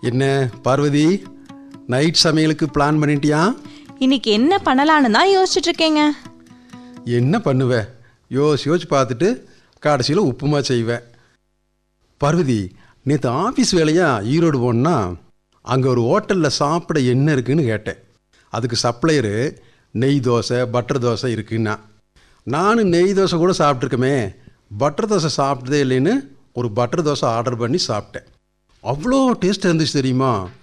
என்ன பார்வதி நைட் சமையலுக்கு பிளான் பண்ணிட்டியா இன்னைக்கு என்ன பண்ணலான்னு தான் யோசிச்சுட்டு இருக்கேங்க என்ன பண்ணுவ யோசி யோசிச்சு பார்த்துட்டு கடைசியில் உப்புமா செய்வேன் பார்வதி நேற்று ஆஃபீஸ் வேலையா ஈரோடு போனா அங்கே ஒரு ஹோட்டலில் சாப்பிட என்ன இருக்குன்னு கேட்டேன் அதுக்கு சப்ளையரு நெய் தோசை பட்டர் தோசை இருக்குன்னா நானும் நெய் தோசை கூட சாப்பிட்ருக்கமே பட்டர் தோசை சாப்பிட்டதே இல்லைன்னு ஒரு பட்டர் தோசை ஆர்டர் பண்ணி சாப்பிட்டேன் அவ்வளோ டேஸ்ட் இருந்துச்சு தெரியுமா